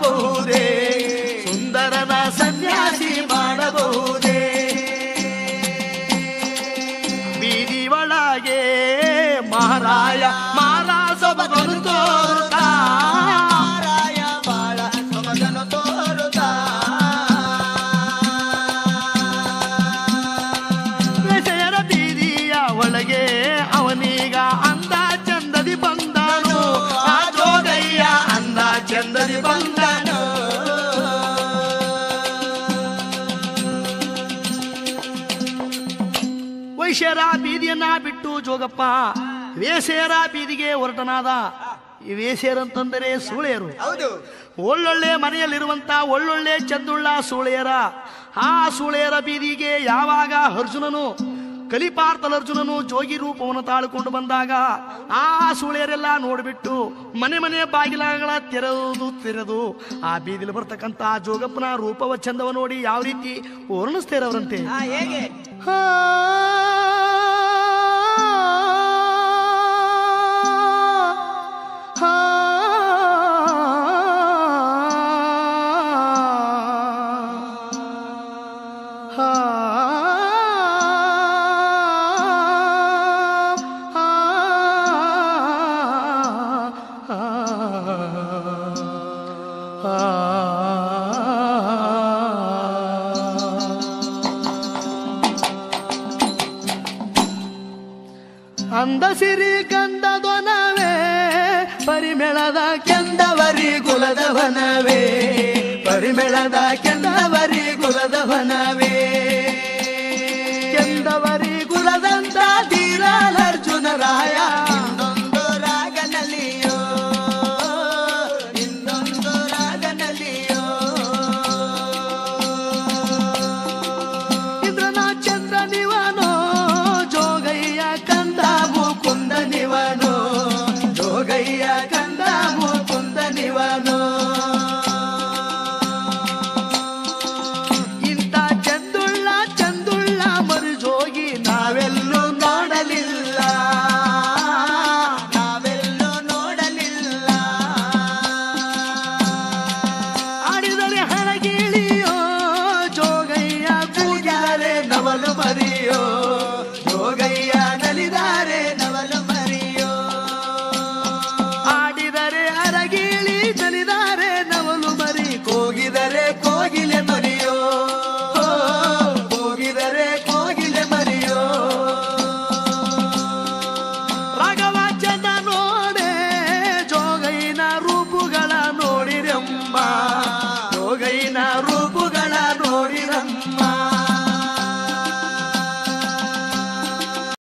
ಮಾಡಬಹುದೇ ಸುಂದರನ ಸನ್ಯಾಸಿ ಮಾಡಬಹುದೇ ಬೀದಿ ಒಳಗೆ ಮಹಾರಾಯ ಮಾರ ಸೊಬಗನು ತೋರುತ್ತಾ ಮಾರಾಯ ಬಾಳ ಸೊಬಗನು ತೋರುತ್ತಾ ವಿಷಯರ ಬೀದಿಯ ಒಳಗೆ ಅವನೀಗ ಅಂದ ಚಂದದಿ ಬಂದನು ಆ ಜೋಗಯ್ಯ ಅಂದ ಚಂದದಿ ಬಂದನು ವೈಶ್ಯರ ಬೀದಿಯನ್ನ ಬಿಟ್ಟು ಜೋಗಪ್ಪ ವೇಸೇರ ಬೀದಿಗೆ ಹೊರಟನಾದ ಈ ವೇಸೇರಂತಂದರೆ ಸೂಳೆಯರು ಹೌದು ಒಳ್ಳೊಳ್ಳೆ ಮನೆಯಲ್ಲಿರುವಂತ ಒಳ್ಳೊಳ್ಳೆ ಚಂದುಳ್ಳ ಸೂಳೆಯರ ಆ ಸೂಳೆಯರ ಬೀದಿಗೆ ಯಾವಾಗ ಅರ್ಜುನನು ಕಲಿಪಾರ್ಥಲ ಅರ್ಜುನನು ಜೋಗಿ ರೂಪವನ್ನು ತಾಳಿಕೊಂಡು ಬಂದಾಗ ಆ ಸೂಳೆಯರೆಲ್ಲ ನೋಡಿಬಿಟ್ಟು ಮನೆ ಮನೆ ಬಾಗಿಲಗಳ ತೆರೆದು ತೆರೆದು ಆ ಬೀದಿಲಿ ಬರ್ತಕ್ಕಂತ ಆ ಜೋಗಪ್ಪನ ರೂಪವ ಚಂದವ ನೋಡಿ ಯಾವ ರೀತಿ ವರ್ಣಿಸ್ತೇರವರಂತೆ ಹಾ ಹೇಗೆ ಅಂದ ಸಿರಿ ಕಂದದೊನವೇ ಪರಿಮೆಳದ ಕೆಂದವರಿ ಕುಲದವನವೇ ಪರಿಮೆಳದ ಕೆಂದವರಿ ಕುಲದವನವೇ ಕೆಂದವರಿ ಕುಲದಂತ ಧೀರಾಲ ಅರ್ಜುನ ರಾಯ